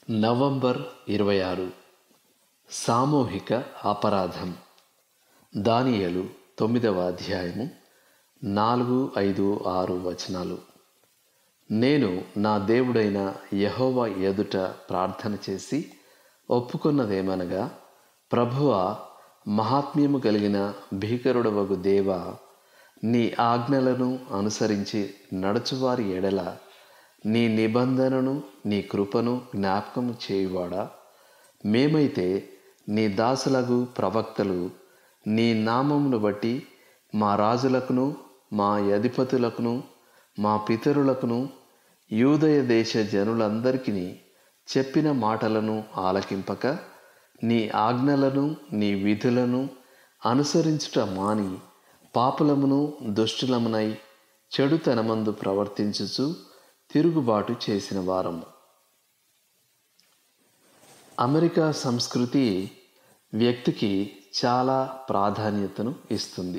November ఇరవై ఆరు సామూహిక అపరాధం దానియలు తొమ్మిదవ అధ్యాయము నాలుగు ఐదు ఆరు వచనాలు నేను నా దేవుడైన యహోవా ఎదుట ప్రార్థన చేసి ఒప్పుకున్నదేమనగా ప్రభువ మహాత్మ్యము కలిగిన భీకరుడవగు దేవ నీ ఆజ్ఞలను అనుసరించి నడుచువారి ఎడల నీ నిబంధనను నీ కృపను జ్ఞాపకం చేయువాడా మేమైతే నీ దాసులకు ప్రవక్తలు నీ నామమును బట్టి మా రాజులకును మా అధిపతులకును మా పితరులకును యూదయ దేశ జనులందరికీ చెప్పిన మాటలను ఆలకింపక నీ ఆజ్ఞలను నీ విధులను అనుసరించుట మాని పాపులమును దుష్టులమునై చెడుతనమందు ప్రవర్తించుచు తిరుగుబాటు చేసిన వారము అమెరికా సంస్కృతి వ్యక్తికి చాలా ప్రాధాన్యతను ఇస్తుంది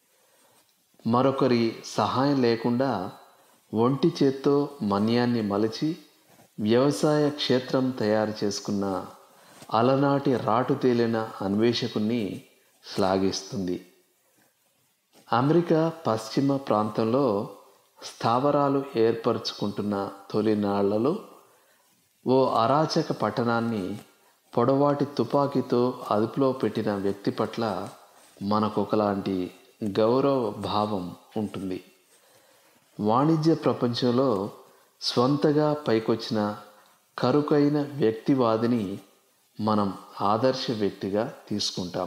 మరొకరి సహాయం లేకుండా ఒంటి చేత్తో మన్యాన్ని మలచి వ్యవసాయ క్షేత్రం తయారు చేసుకున్న అలనాటి రాటు తేలిన అన్వేషకుణ్ణి శ్లాఘిస్తుంది అమెరికా పశ్చిమ ప్రాంతంలో స్థావరాలు ఏర్పరచుకుంటున్న తొలినాళ్లలో ఓ అరాచక పట్టణాన్ని పొడవాటి తుపాకీతో అదుపులో పెట్టిన వ్యక్తి పట్ల మనకు ఒకలాంటి గౌరవ భావం ఉంటుంది వాణిజ్య ప్రపంచంలో స్వంతగా పైకొచ్చిన కరుకైన వ్యక్తివాదిని మనం ఆదర్శ వ్యక్తిగా తీసుకుంటాం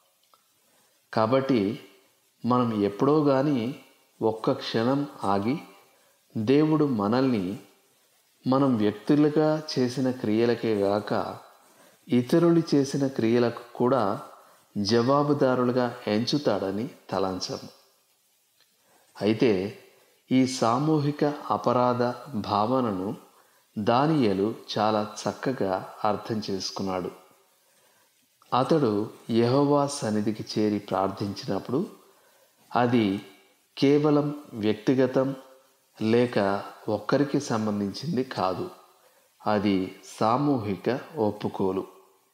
కాబట్టి మనం ఎప్పుడో కానీ ఒక్క క్షణం ఆగి దేవుడు మనల్ని మనం వ్యక్తులుగా చేసిన క్రియలకే గాక ఇతరులు చేసిన క్రియలకు కూడా జవాబుదారులుగా ఎంచుతాడని తలంచము అయితే ఈ సామూహిక అపరాధ భావనను దానియలు చాలా చక్కగా అర్థం చేసుకున్నాడు అతడు యహోవా సన్నిధికి చేరి ప్రార్థించినప్పుడు అది కేవలం వ్యక్తిగతం లేక ఒక్కరికి సంబంధించింది కాదు అది సామూహిక ఒప్పుకోలు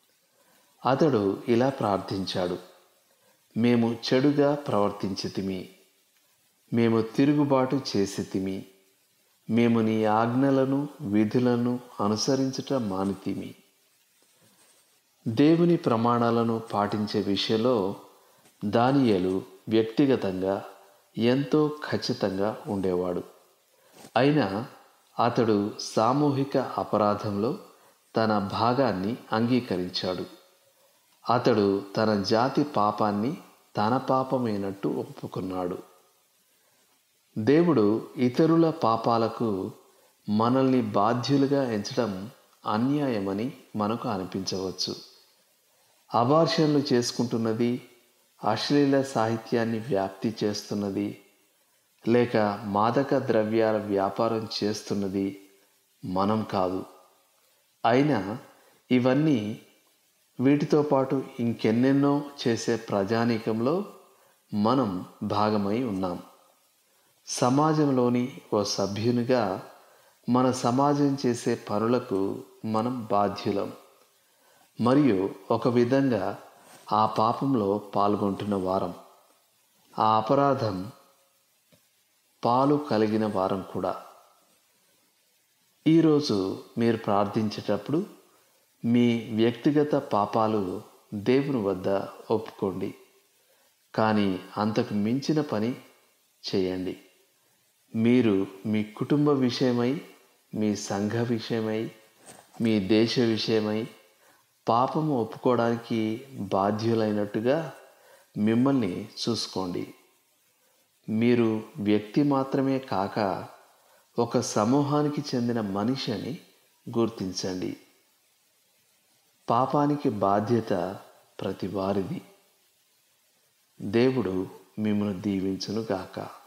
అతడు ఇలా ప్రార్థించాడు మేము చెడుగా ప్రవర్తించితిమి మేము తిరుగుబాటు చేసితిమి మేము నీ ఆజ్ఞలను విధులను అనుసరించుట మానితిమి దేవుని ప్రమాణాలను పాటించే విషయంలో దానియలు వ్యక్తిగతంగా ఎంతో ఖచ్చితంగా ఉండేవాడు అయినా అతడు సామూహిక అపరాధంలో తన భాగాన్ని అంగీకరించాడు అతడు తన జాతి పాపాన్ని తన పాపమైనట్టు ఒప్పుకున్నాడు దేవుడు ఇతరుల పాపాలకు మనల్ని బాధ్యులుగా ఎంచడం అన్యాయమని మనకు అనిపించవచ్చు అబార్షన్లు చేసుకుంటున్నది అశ్లీల సాహిత్యాన్ని వ్యాప్తి చేస్తున్నది లేక మాదక ద్రవ్యాల వ్యాపారం చేస్తున్నది మనం కాదు అయినా ఇవన్నీ వీటితో పాటు ఇంకెన్నెన్నో చేసే ప్రజానీకంలో మనం భాగమై ఉన్నాం సమాజంలోని ఓ సభ్యునిగా మన సమాజం చేసే పనులకు మనం బాధ్యులం మరియు ఒక విధంగా ఆ పాపంలో పాల్గొంటున్న వారం ఆ అపరాధం పాలు కలిగిన వారం కూడా ఈరోజు మీరు ప్రార్థించేటప్పుడు మీ వ్యక్తిగత పాపాలు దేవుని వద్ద ఒప్పుకోండి కానీ అంతకు మించిన పని చేయండి మీరు మీ కుటుంబ విషయమై మీ సంఘ విషయమై మీ దేశ విషయమై పాపము ఒప్పుకోవడానికి బాధ్యులైనట్టుగా మిమ్మల్ని చూసుకోండి మీరు వ్యక్తి మాత్రమే కాక ఒక సమూహానికి చెందిన మనిషి అని గుర్తించండి పాపానికి బాధ్యత ప్రతి వారిది దేవుడు మిమ్మల్ని దీవించును గాక